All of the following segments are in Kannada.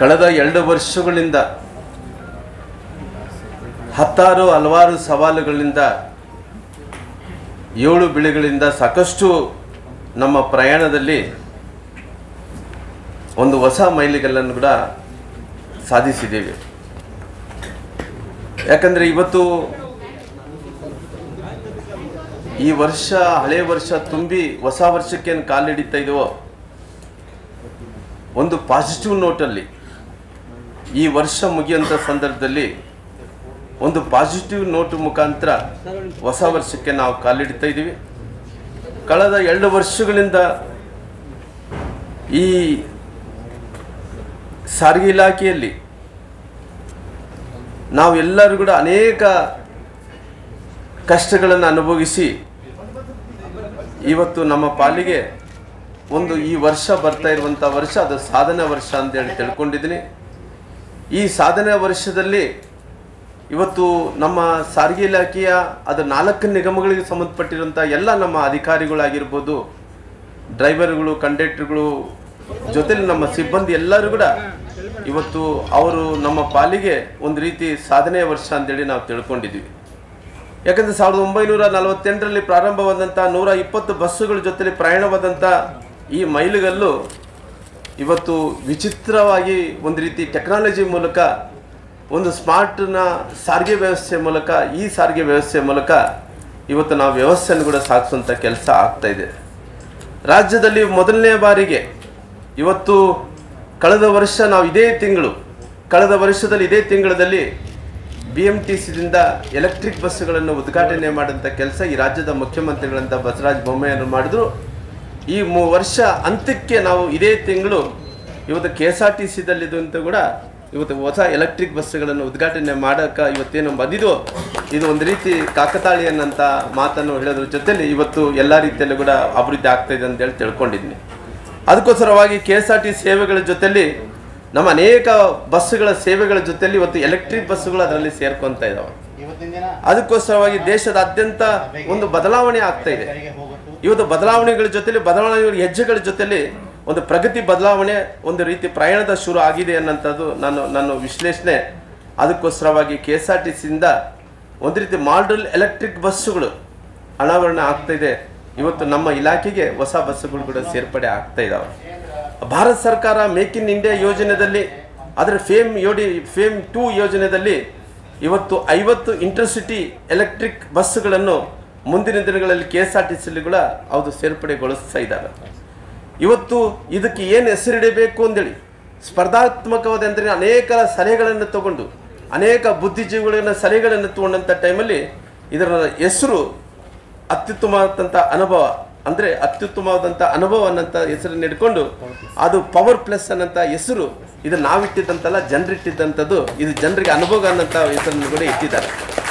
ಕಳೆದ ಎರಡು ವರ್ಷಗಳಿಂದ ಹತ್ತಾರು ಹಲವಾರು ಸವಾಲುಗಳಿಂದ ಏಳು ಬೆಳೆಗಳಿಂದ ಸಾಕಷ್ಟು ನಮ್ಮ ಪ್ರಯಾಣದಲ್ಲಿ ಒಂದು ಹೊಸ ಮೈಲಿಗಲ್ಲನ್ನು ಕೂಡ ಸಾಧಿಸಿದ್ದೇವೆ ಯಾಕಂದರೆ ಇವತ್ತು ಈ ವರ್ಷ ಹಳೆ ವರ್ಷ ತುಂಬಿ ಹೊಸ ವರ್ಷಕ್ಕೇನು ಕಾಲಿಡಿತಾ ಇದೆಯೋ ಒಂದು ಪಾಸಿಟಿವ್ ನೋಟಲ್ಲಿ ಈ ವರ್ಷ ಮುಗಿಯುವಂಥ ಸಂದರ್ಭದಲ್ಲಿ ಒಂದು ಪಾಸಿಟಿವ್ ನೋಟ್ ಮುಖಾಂತರ ಹೊಸ ವರ್ಷಕ್ಕೆ ನಾವು ಕಾಲಿಡ್ತಾ ಇದ್ದೀವಿ ಕಳೆದ ಎರಡು ವರ್ಷಗಳಿಂದ ಈ ಸಾರಿಗೆ ಇಲಾಖೆಯಲ್ಲಿ ನಾವೆಲ್ಲರೂ ಕೂಡ ಅನೇಕ ಕಷ್ಟಗಳನ್ನು ಅನುಭವಿಸಿ ಇವತ್ತು ನಮ್ಮ ಪಾಲಿಗೆ ಒಂದು ಈ ವರ್ಷ ಬರ್ತಾ ಇರುವಂಥ ವರ್ಷ ಅದು ಸಾಧನೆ ವರ್ಷ ಅಂತೇಳಿ ತಿಳ್ಕೊಂಡಿದ್ದೀನಿ ಈ ಸಾಧನೆ ವರ್ಷದಲ್ಲಿ ಇವತ್ತು ನಮ್ಮ ಸಾರಿಗೆ ಇಲಾಖೆಯ ಅದು ನಾಲ್ಕು ನಿಗಮಗಳಿಗೆ ಸಂಬಂಧಪಟ್ಟಿರುವಂಥ ಎಲ್ಲ ನಮ್ಮ ಅಧಿಕಾರಿಗಳಾಗಿರ್ಬೋದು ಡ್ರೈವರ್ಗಳು ಕಂಡಕ್ಟರ್ಗಳು ಜೊತೆಲಿ ನಮ್ಮ ಸಿಬ್ಬಂದಿ ಎಲ್ಲರೂ ಕೂಡ ಇವತ್ತು ಅವರು ನಮ್ಮ ಪಾಲಿಗೆ ಒಂದು ರೀತಿ ಸಾಧನೆಯ ವರ್ಷ ಅಂತೇಳಿ ನಾವು ತಿಳ್ಕೊಂಡಿದ್ವಿ ಯಾಕಂದರೆ ಸಾವಿರದ ಒಂಬೈನೂರ ನಲವತ್ತೆಂಟರಲ್ಲಿ ಪ್ರಾರಂಭವಾದಂಥ ನೂರ ಇಪ್ಪತ್ತು ಬಸ್ಸುಗಳ ಜೊತೆಲಿ ಪ್ರಯಾಣವಾದಂಥ ಈ ಮೈಲುಗಲ್ಲು ಇವತ್ತು ವಿಚಿತ್ರವಾಗಿ ಒಂದು ರೀತಿ ಟೆಕ್ನಾಲಜಿ ಮೂಲಕ ಒಂದು ಸ್ಮಾರ್ಟ್ನ ಸಾರಿಗೆ ವ್ಯವಸ್ಥೆ ಮೂಲಕ ಈ ಸಾರಿಗೆ ವ್ಯವಸ್ಥೆ ಮೂಲಕ ಇವತ್ತು ನಾವು ವ್ಯವಸ್ಥೆಯನ್ನು ಕೂಡ ಸಾಗಿಸುವಂಥ ಕೆಲಸ ಆಗ್ತಾ ಇದೆ ರಾಜ್ಯದಲ್ಲಿ ಮೊದಲನೇ ಬಾರಿಗೆ ಇವತ್ತು ಕಳೆದ ವರ್ಷ ನಾವು ಇದೇ ತಿಂಗಳು ಕಳೆದ ವರ್ಷದಲ್ಲಿ ಇದೇ ತಿಂಗಳಲ್ಲಿ ಬಿ ಎಮ್ ಟಿ ಸಿದಿಂದ ಎಲೆಕ್ಟ್ರಿಕ್ ಬಸ್ಸುಗಳನ್ನು ಉದ್ಘಾಟನೆ ಮಾಡಿದಂಥ ಕೆಲಸ ಈ ರಾಜ್ಯದ ಮುಖ್ಯಮಂತ್ರಿಗಳಂತ ಬಸವರಾಜ ಬೊಮ್ಮಾಯಿಯವರು ಮಾಡಿದ್ರು ಈ ಮೂ ವರ್ಷ ಅಂತ್ಯಕ್ಕೆ ನಾವು ಇದೇ ತಿಂಗಳು ಇವತ್ತು ಕೆ ಎಸ್ ಆರ್ ಟಿ ಸಿದಲ್ಲಿದ್ದಂತ ಕೂಡ ಇವತ್ತು ಹೊಸ ಎಲೆಕ್ಟ್ರಿಕ್ ಬಸ್ಸುಗಳನ್ನು ಉದ್ಘಾಟನೆ ಮಾಡೋಕೆ ಇವತ್ತೇನು ಬಂದಿದೋ ಇದು ಒಂದು ರೀತಿ ಕಾಕತಾಳಿ ಅನ್ನಂಥ ಮಾತನ್ನು ಹೇಳೋದ್ರ ಜೊತೆಲಿ ಇವತ್ತು ಎಲ್ಲ ರೀತಿಯಲ್ಲೂ ಕೂಡ ಅಭಿವೃದ್ಧಿ ಆಗ್ತಾ ಇದೆ ಅಂತೇಳಿ ತಿಳ್ಕೊಂಡಿದ್ದೀನಿ ಅದಕ್ಕೋಸ್ಕರವಾಗಿ ಕೆ ಎಸ್ ಆರ್ ಟಿ ಸೇವೆಗಳ ಜೊತೆಲಿ ನಮ್ಮ ಅನೇಕ ಬಸ್ಸುಗಳ ಸೇವೆಗಳ ಜೊತೆಲಿ ಇವತ್ತು ಎಲೆಕ್ಟ್ರಿಕ್ ಬಸ್ಸುಗಳು ಅದರಲ್ಲಿ ಸೇರ್ಕೊಂತ ಇದಾವೆ ಇವತ್ತಿನ ದಿನ ಅದಕ್ಕೋಸ್ಕರವಾಗಿ ದೇಶದಾದ್ಯಂತ ಒಂದು ಬದಲಾವಣೆ ಆಗ್ತಾ ಇದೆ ಇವತ್ತು ಬದಲಾವಣೆಗಳ ಜೊತೆಲಿ ಬದಲಾವಣೆಗಳ ಹೆಜ್ಜೆಗಳ ಜೊತೆಲಿ ಒಂದು ಪ್ರಗತಿ ಬದಲಾವಣೆ ಒಂದು ರೀತಿ ಪ್ರಯಾಣದ ಶುರು ಆಗಿದೆ ಅನ್ನೋಂಥದ್ದು ನಾನು ನನ್ನ ವಿಶ್ಲೇಷಣೆ ಅದಕ್ಕೋಸ್ಕರವಾಗಿ ಕೆ ಎಸ್ ಆರ್ ಟಿ ಸಿಯಿಂದ ಒಂದು ರೀತಿ ಮಾಡಲ್ ಎಲೆಕ್ಟ್ರಿಕ್ ಬಸ್ಸುಗಳು ಅನಾವರಣ ಆಗ್ತಾ ಇದೆ ಇವತ್ತು ನಮ್ಮ ಇಲಾಖೆಗೆ ಹೊಸ ಬಸ್ಸುಗಳು ಕೂಡ ಸೇರ್ಪಡೆ ಆಗ್ತಾ ಇದ್ದಾವೆ ಭಾರತ ಸರ್ಕಾರ ಮೇಕ್ ಇನ್ ಇಂಡಿಯಾ ಯೋಜನೆಯಲ್ಲಿ ಅದರ ಫೇಮ್ ಯೋಡಿ ಫೇಮ್ ಟೂ ಯೋಜನೆಯಲ್ಲಿ ಇವತ್ತು ಐವತ್ತು ಇಂಟರ್ಸಿಟಿ ಎಲೆಕ್ಟ್ರಿಕ್ ಬಸ್ಸುಗಳನ್ನು ಮುಂದಿನ ದಿನಗಳಲ್ಲಿ ಕೆ ಎಸ್ ಆರ್ ಟಿ ಸಿಲಿಗಳ ಅದು ಸೇರ್ಪಡೆಗೊಳಿಸ್ತಾ ಇದ್ದಾರೆ ಇವತ್ತು ಇದಕ್ಕೆ ಏನು ಹೆಸರಿಡಬೇಕು ಅಂತೇಳಿ ಸ್ಪರ್ಧಾತ್ಮಕವಾದ ಅಂದರೆ ಅನೇಕ ಸಲಹೆಗಳನ್ನು ತಗೊಂಡು ಅನೇಕ ಬುದ್ಧಿಜೀವಿಗಳನ್ನ ಸಲಹೆಗಳನ್ನು ತಗೊಂಡಂಥ ಟೈಮಲ್ಲಿ ಇದರ ಹೆಸರು ಅತ್ಯುತ್ತಮವಾದಂಥ ಅನುಭವ ಅಂದರೆ ಅತ್ಯುತ್ತಮವಾದಂಥ ಅನುಭವ ಅನ್ನಂಥ ಹೆಸರನ್ನು ಇಟ್ಕೊಂಡು ಅದು ಪವರ್ ಪ್ಲಸ್ ಅನ್ನಂಥ ಹೆಸರು ಇದು ನಾವಿಟ್ಟಿದ್ದಂತಲ್ಲ ಜನರಿಟ್ಟಿದ್ದಂಥದ್ದು ಇದು ಜನರಿಗೆ ಅನುಭವ ಅನ್ನಂಥ ಹೆಸರನ್ನು ಕೂಡ ಇಟ್ಟಿದ್ದಾರೆ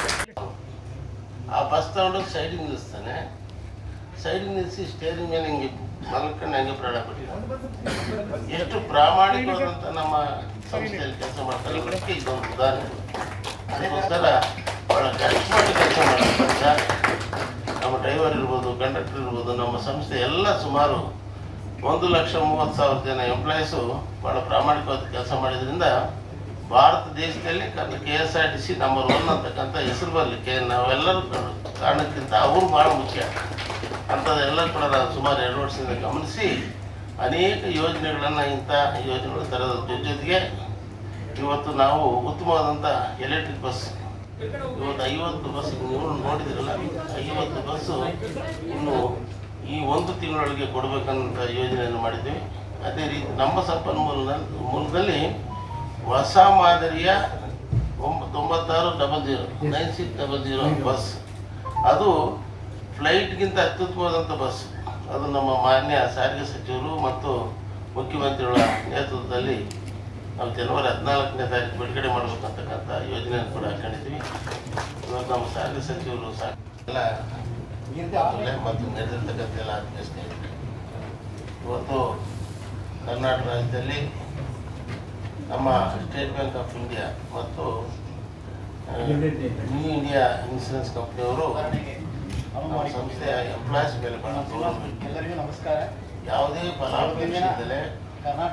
ಆ ಬಸ್ ತಗೊಂಡೋಗಿ ಸೈಡಿಗೆ ನಿಲ್ಲಿಸ್ತಾನೆ ಸೈಡಿಗೆ ನಿಲ್ಲಿಸಿ ಸ್ಟೇರಿಂಗ್ ಮೇಲೆ ಹಿಂಗೆ ಮಲ್ಕೊಂಡು ಹಂಗೆ ಪ್ರಾಣ ಬಿಟ್ಟಿದ್ದಾನೆ ಎಷ್ಟು ಪ್ರಾಮಾಣಿಕವಾದಂಥ ನಮ್ಮ ಸಂಸ್ಥೆಯಲ್ಲಿ ಕೆಲಸ ಮಾಡ್ತಾರೆ ಇವತ್ತಿಗೆ ಇದೊಂದು ಉದಾಹರಣೆ ಅದಕ್ಕೋಸ್ಕರ ಭಾಳ ಕಷ್ಟಪಟ್ಟು ಕೆಲಸ ಮಾಡೋದ್ರಿಂದ ನಮ್ಮ ಡ್ರೈವರ್ ಇರ್ಬೋದು ಕಂಡಕ್ಟರ್ ಇರ್ಬೋದು ನಮ್ಮ ಸಂಸ್ಥೆ ಎಲ್ಲ ಸುಮಾರು ಒಂದು ಲಕ್ಷ ಮೂವತ್ತು ಸಾವಿರ ಜನ ಎಂಪ್ಲಾಯೀಸು ಭಾಳ ಪ್ರಾಮಾಣಿಕವಾದ ಕೆಲಸ ಮಾಡಿದ್ರಿಂದ ಭಾರತ ದೇಶದಲ್ಲಿ K S R T C number one ಅಂತಕ್ಕಂಥ ಹೆಸರು ಬರಲಿಕ್ಕೆ ನಾವೆಲ್ಲರೂ ಕಾರಣ- ಕಾರಣಕ್ಕಿಂತ ಅವರು ಭಾಳ ಮುಖ್ಯ ಅಂಥದ್ದೆಲ್ಲ ಕೂಡ ನಾವು ಸುಮಾರು ಎರಡು ವರ್ಷದಿಂದ ಗಮನಿಸಿ ಅನೇಕ ಯೋಜನೆಗಳನ್ನು ಇಂಥ ಯೋಜನೆಗಳು ತರದ ಜೊತೆಗೆ ಇವತ್ತು ನಾವು ಉತ್ತಮವಾದಂಥ ಎಲೆಕ್ಟ್ರಿಕ್ ಬಸ್ ಇವತ್ತು ಐವತ್ತು ಬಸ್ ನೀವು ನೋಡಿದಿರಲ್ಲ ಐವತ್ತು ಬಸ್ಸು ಇನ್ನು ಈ ಒಂದು ತಿಂಗಳೊಳಗೆ ಕೊಡಬೇಕಂತ ಯೋಜನೆಯನ್ನು ಮಾಡಿದ್ವಿ ಅದೇ ರೀತಿ ನಮ್ಮ ಸಂಪನ್ಮೂಲ ಮೂಲದಲ್ಲಿ ಹೊಸ ಮಾದರಿಯ ಒಂಬ ತೊಂಬತ್ತಾರು double zero nine six double zero bus ಅದು ಫ್ಲೈಟ್ಗಿಂತ ಅತ್ಯುತ್ತಮವಾದಂಥ ಬಸ್ ಅದು ನಮ್ಮ ಮಾನ್ಯ ಸಾರಿಗೆ ಸಚಿವರು ಮತ್ತು ಮುಖ್ಯಮಂತ್ರಿಗಳ ನೇತೃತ್ವದಲ್ಲಿ ನಾವು ಜನವರಿ ಹದಿನಾಲ್ಕನೇ ತಾರೀಕು ಬಿಡುಗಡೆ ಮಾಡಬೇಕಂತಕ್ಕಂಥ ಯೋಜನೆಯನ್ನು ಕೂಡ ಹಾಕೊಂಡಿದ್ವಿ ಇವತ್ತು ನಮ್ಮ ಸಾರಿಗೆ ಸಚಿವರು ಸಾ ಎಲ್ಲ ಒಳ್ಳೆ ಮತ್ತು ನಡೆದಿರ್ತಕ್ಕಂಥ ಎಲ್ಲ ಆತ್ಮೀಯ ಸ್ನೇಹಿತರೆ ಇವತ್ತು ಕರ್ನಾಟಕ ರಾಜ್ಯದಲ್ಲಿ ನಮ್ಮ ಸ್ಟೇಟ್ ಬ್ಯಾಂಕ್ ಆಫ್ ಇಂಡಿಯಾ ಮತ್ತು ಆ, ನ್ಯೂ ಇಂಡಿಯಾ ಇನ್ಸೂರೆನ್ಸ್ ಕಂಪ್ನಿಯವರು ನಮ್ಮ ಸಂಸ್ಥೆಯ ಎಂಪ್ಲಾಯೀಸ್ ಮೇಲೆ ಬಹಳ ಗೌರವ ಇಟ್ಟು ಎಲ್ಲರಿಗೂ ನಮಸ್ಕಾರ ಯಾವುದೇ ಫಲಾಪೇಕ್ಷೆ ಇಲ್ಲದೆ ಕರ್ನಾಟಕ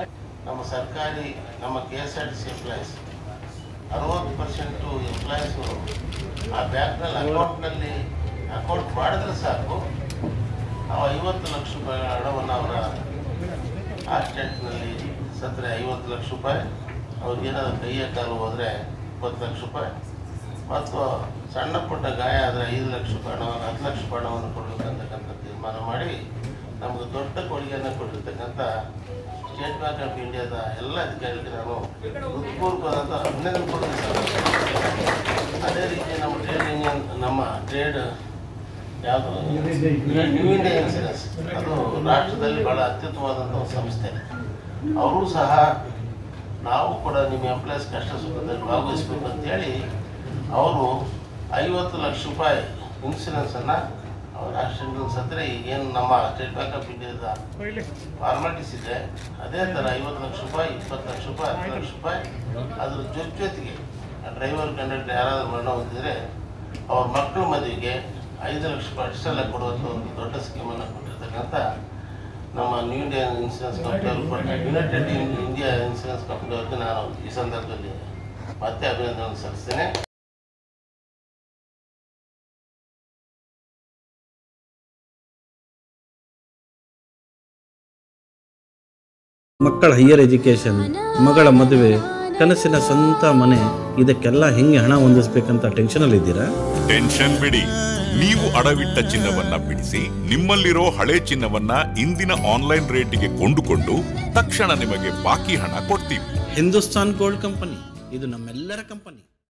ನಮ್ಮ ಸರ್ಕಾರಿ ನಮ್ಮ K S R T C employees ಅರವತ್ತು ಪರ್ಸೆಂಟು ಎಂಪ್ಲಾಯೀಸು ಆ ಬ್ಯಾಂಕ್ನಲ್ಲಿ ಅಕೌಂಟ್ನಲ್ಲಿ ಅಕೌಂಟ್ ಮಾಡಿದ್ರೆ ಸಾಕು ಆ ಐವತ್ತು ಲಕ್ಷ ರೂಪಾಯಿ ಹಣವನ್ನು ಅವರ ಆಕ್ಸಿಡೆಂಟ್ನಲ್ಲಿ ಸತ್ತರೆ ಐವತ್ತು ಲಕ್ಷ ರೂಪಾಯಿ ಅವ್ರಿಗೇನಾದ್ರು ಕೈಯ ಕಾಲು ಹೋದರೆ ಇಪ್ಪತ್ತು ಲಕ್ಷ ರೂಪಾಯಿ ಮತ್ತು ಸಣ್ಣ ಪುಟ್ಟ ಗಾಯ ಆದರೆ ಐದು ಲಕ್ಷ ರೂಪಾಯಿ ಹಣವನ್ನು ಹತ್ತು ಲಕ್ಷ ರೂಪಾಯಿ ಹಣವನ್ನು ಕೊಡಬೇಕಂತಕ್ಕಂಥ ತೀರ್ಮಾನ ಮಾಡಿ ನಮಗೆ ದೊಡ್ಡ ಕೊಡುಗೆಯನ್ನು ಕೊಟ್ಟಿರ್ತಕ್ಕಂಥ ಸ್ಟೇಟ್ ಬ್ಯಾಂಕ್ ಆಫ್ ಇಂಡಿಯಾದ ಎಲ್ಲ ಅಧಿಕಾರಿಗಳಿಗೆ ನಾನು ಹೃತ್ಪೂರ್ವಕವಾದಂಥ ಅಭಿನಂದನೆ ಕೊಡ್ತೀನಿ ಸರ್. ಅದೇ ರೀತಿ ನಮ್ಮ ಟ್ರೇಡ್ ಯೂನಿಯನ್ ನಮ್ಮ ಟ್ರೇಡ್ ಯಾವುದು ನ್ಯೂ ಇಂಡಿಯಾ ಇನ್ಸೂರೆನ್ಸ್ ಅದು ರಾಷ್ಟ್ರದಲ್ಲಿ ಬಹಳ ಅತ್ಯುತ್ತಮವಾದಂಥ ಒಂದು ಸಂಸ್ಥೆ ಅವರು ಸಹ ನಾವು ಕೂಡ ನಿಮ್ಮ ಎಂಪ್ಲಾಯೀಸ್ ಕಷ್ಟ ಸುಖದಲ್ಲಿ ಭಾಗವಹಿಸ್ಬೇಕು ಅಂತೇಳಿ ಅವರು ಐವತ್ತು ಲಕ್ಷ ರೂಪಾಯಿ ಇನ್ಸೂರೆನ್ಸನ್ನು ಅವ್ರ ಆಕ್ಸಿಡೆಂಟ್ ಸತ್ತರೆ ಏನು ನಮ್ಮ ಸ್ಟೇಟ್ ಬ್ಯಾಂಕ್ ಆಫ್ ಇಂಡಿಯಾದ ಫಾರ್ಮಾಲಿಟೀಸ್ ಇದೆ ಅದೇ ಥರ ಐವತ್ತು ಲಕ್ಷ ರೂಪಾಯಿ ಇಪ್ಪತ್ತು ಲಕ್ಷ ರೂಪಾಯಿ ಹತ್ತು ಲಕ್ಷ ರೂಪಾಯಿ ಅದ್ರ ಜೊತೆ ಜೊತೆಗೆ ಡ್ರೈವರ್ ಕಂಡಕ್ಟರ್ ಯಾರಾದರೂ ಮರಣ ಹೊಂದಿದ್ರೆ ಅವ್ರ ಮಕ್ಕಳ ಮದುವೆಗೆ ಐದು ಲಕ್ಷ ರೂಪಾಯಿ ಅಷ್ಟೆಲ್ಲ ಕೊಡುವಂಥ ಒಂದು ದೊಡ್ಡ ಸ್ಕೀಮನ್ನು ಕೊಟ್ಟಿರ್ತಕ್ಕಂಥ ನಮ್ಮ ನ್ಯೂ ಇಂಡಿಯಾ ಇನ್ಸೂರೆನ್ಸ್ ಕಂಪ್ನಿಯವರು ಯುನೈಟೆಡ್ ಇಂಡಿಯಾ ಇನ್ಸೂರೆನ್ಸ್ ಕಂಪ್ನಿಯವ್ರಿಗೆ ನಾನು ಈ ಸಂದರ್ಭದಲ್ಲಿ ಮತ್ತೆ ಅಭಿನಂದನೆ ಸಲ್ಲಿಸ್ತೇನೆ ಮಕ್ಕಳ ಹೈಯರ್ ಎಜುಕೇಷನ್ ಮಗಳ ಮದುವೆ ಕನಸಿನ ಸ್ವಂತ ಮನೆ ಇದಕ್ಕೆಲ್ಲ ಹೆಂಗೆ ಹಣ ಹೊಂದಿಸ್ಬೇಕಂತ ಟೆನ್ಷನಲ್ಲಿದ್ದೀರಾ ಟೆನ್ಷನ್ ಬಿಡಿ ನೀವು ಅಡವಿಟ್ಟ ಚಿನ್ನವನ್ನ ಬಿಡಿಸಿ ನಿಮ್ಮಲ್ಲಿರೋ ಹಳೆ ಚಿನ್ನವನ್ನ ಇಂದಿನ ಆನ್ಲೈನ್ ರೇಟಿಗೆ ಕೊಂಡುಕೊಂಡು ತಕ್ಷಣ ನಿಮಗೆ ಬಾಕಿ ಹಣ ಕೊಡ್ತೀವಿ ಹಿಂದೂಸ್ತಾನ್ ಗೋಲ್ಡ್ ಕಂಪನಿ ಇದು ನಮ್ಮೆಲ್ಲರ ಕಂಪನಿ